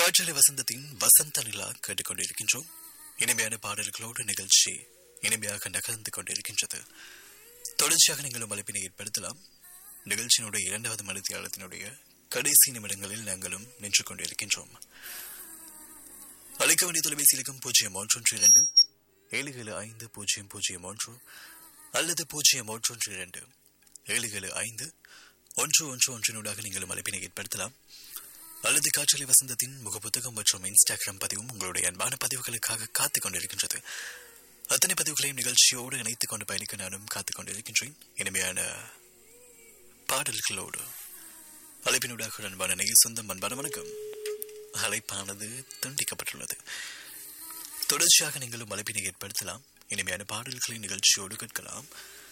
காற்றலை வசந்தத்தின் வசந்த நிலா கேட்டுக்கொண்டிருக்கின்றோம் இனிமையான பாடல்களோடு நிகழ்ச்சி இனிமையாக நகர்ந்து கொண்டிருக்கின்றது தொடர்ச்சியாக நீங்களும் அழைப்பினை ஏற்படுத்தலாம் நிகழ்ச்சியினுடைய இரண்டாவது மணித்தியாளத்தினுடைய கடைசி நிமிடங்களில் நாங்களும் நின்று கொண்டிருக்கின்றோம் அழைக்க வேண்டிய தொலைபேசி இலக்கம் பூஜ்ஜியம் ஒன்றொன்று இரண்டு ஏழு ஏழு ஐந்து பூஜ்ஜியம் பூஜ்ஜியம் ஒன்று அல்லது பூஜ்ஜியம் ஒன்றொன்று இரண்டு ஏழு ஏழு ஐந்து ஒன்று ஒன்று ஒன்றினூடாக நீங்களும் அழைப்பினை ஏற்படுத்தலாம் அல்லது காற்றலை வசந்தத்தின் முகப்புத்தகம் மற்றும் இன்ஸ்டாகிராம் பதிவும் உங்களுடைய அன்பான பதிவுகளுக்காக காத்துக் கொண்டிருக்கின்றது அத்தனை பதிவுகளையும் நிகழ்ச்சியோடு இணைத்துக் கொண்டு பயணிக்க நானும் காத்துக் கொண்டிருக்கின்றேன் இனிமையான பாடல்களோடு அழைப்பினூடாக அன்பான நெய் சொந்தம் அன்பான வணக்கம் அழைப்பானது துண்டிக்கப்பட்டுள்ளது தொடர்ச்சியாக நீங்களும் அழைப்பினை ஏற்படுத்தலாம் இனிமையான பாடல்களை நிகழ்ச்சியோடு கேட்கலாம்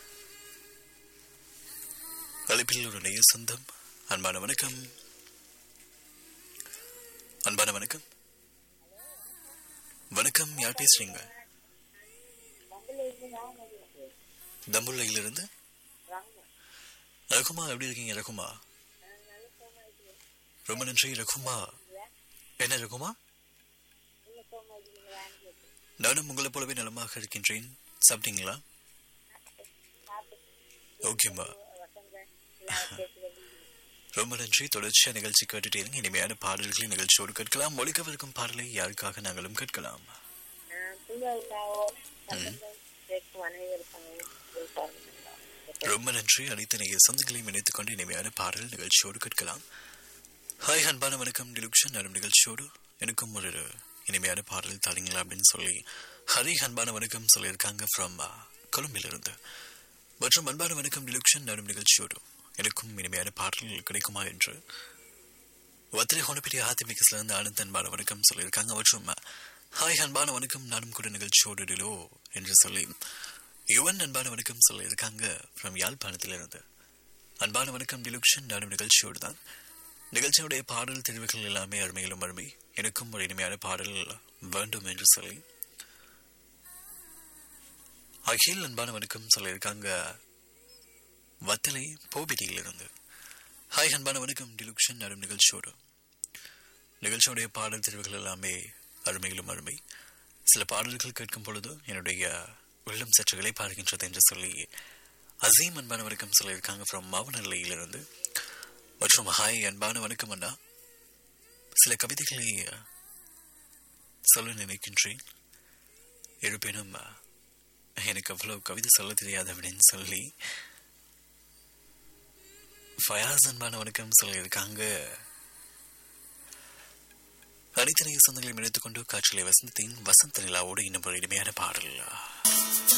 அழைப்பில் ஒரு நெய்ய சொந்தம் அன்பான வணக்கம் அன்பான வணக்கம் வணக்கம் யார் பேசுறீங்க தம்புள்ளையிலிருந்து ரகுமா எப்படி இருக்கீங்க ரகுமா ரொம்ப நன்றி ரகுமா என்ன ரகுமா நானும் உங்களை போலவே நலமாக இருக்கின்றேன் சாப்பிட்டீங்களா ஓகேம்மா ரொம்ப நன்றி தொடர்ச்சியா நிகழ்ச்சி கேட்டுட்டே இருங்க இனிமையான பாடல்களை நிகழ்ச்சியோடு கேட்கலாம் ஒழிக்கவிருக்கும் பாடலை யாருக்காக நாங்களும் கேட்கலாம் ரொம்ப நன்றி அனைத்து நீங்கள் சொந்தங்களையும் இணைத்துக் கொண்டு இனிமையான பாடல் நிகழ்ச்சியோடு கேட்கலாம் ஹாய் அன்பான வணக்கம் டிலுக்ஷன் நடும் நிகழ்ச்சியோடு எனக்கும் ஒரு இனிமையான பாடல் தாரீங்களா அப்படின்னு சொல்லி ஹரி அன்பான வணக்கம் சொல்லியிருக்காங்க ஃப்ரம் கொழும்பிலிருந்து மற்றும் அன்பான வணக்கம் டிலுக்ஷன் நடும் நிகழ்ச்சியோடு எனக்கும் இனிமையான பாடல்கள் கிடைக்குமா என்று ஒத்திரை ஹோனப்பெரிய அதிமிகசிலிருந்து ஆனந்த் அன்பான வணக்கம் சொல்லியிருக்காங்க மற்றும் ஹாய் அன்பான வணக்கம் நானும் கூட நிகழ்ச்சியோடு டிலோ என்று சொல்லி யுவன் அன்பான வணக்கம் சொல்லியிருக்காங்க ஃப்ரம் யாழ்ப்பாணத்திலிருந்து அன்பான வணக்கம் டிலுக்ஷன் நானும் நிகழ்ச்சியோடு தான் நிகழ்ச்சியுடைய பாடல் தெரிவுகள் எல்லாமே அருமையிலும் அருமை எனக்கும் ஒரு இனிமையான பாடல் வேண்டும் என்று சொல்லி அகில் அன்பான வணக்கம் சொல்லியிருக்காங்க வத்தலை போபிடியிலிருந்து ஹாய் அன்பான வணக்கம் டிலுக்ஷன் நடும் நிகழ்ச்சியோடு நிகழ்ச்சியுடைய பாடல் தெரிவுகள் எல்லாமே அருமையிலும் அருமை சில பாடல்கள் கேட்கும் பொழுது என்னுடைய உள்ளம் சற்றுகளை பார்க்கின்றது என்று சொல்லி அசீம் அன்பான வணக்கம் சொல்லியிருக்காங்க ஃப்ரம் மாவனல்லையிலிருந்து மற்றும் ஹாய் அன்பான வணக்கம் அண்ணா சில கவிதைகளை சொல்ல நினைக்கின்றேன் இருப்பினும் எனக்கு அவ்வளவு கவிதை சொல்ல தெரியாது அப்படின்னு சொல்லி ஃபயாஸ் அன்பான வணக்கம் சொல்லியிருக்காங்க அனைத்து சொந்தங்களையும் இணைத்துக் கொண்டு காற்றிலே வசந்தத்தின் வசந்த நிலாவோடு இன்னும் ஒரு இனிமையான பாடல்